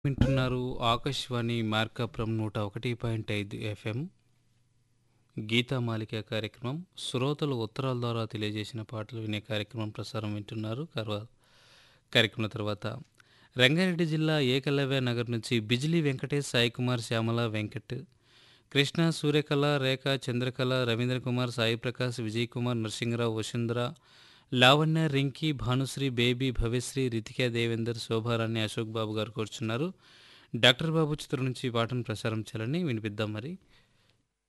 వింటున్నారు ఆకాశవాణి మార్కాపురం నూట ఒకటి పాయింట్ ఐదు ఎఫ్ఎం గీతామాలిక కార్యక్రమం శ్రోతలు ఉత్తరాల ద్వారా తెలియజేసిన పాటలు వినే కార్యక్రమం ప్రసారం వింటున్నారు కర్వ- కార్యక్రమం తర్వాత రంగారెడ్డి జిల్లా ఏకలవ్య నగర్ నుంచి బిజిలీ వెంకటేష్ సాయి కుమార్ శ్యామల వెంకట్ కృష్ణ సూర్యకళ రేఖ చంద్రకళ రవీంద్ర కుమార్ సాయి ప్రకాష్ విజయ్ కుమార్ నరసింహరావు వసుంధర లావణ్య రింకీ భానుశ్రీ బేబీ భవ్యశ్రీ రితికా దేవేందర్ శోభారాణి అశోక్ బాబు గారు కూర్చున్నారు డాక్టర్ బాబు చిత్రం నుంచి ఈ పాటను ప్రసారం చేయాలని వినిపిద్దాం మరి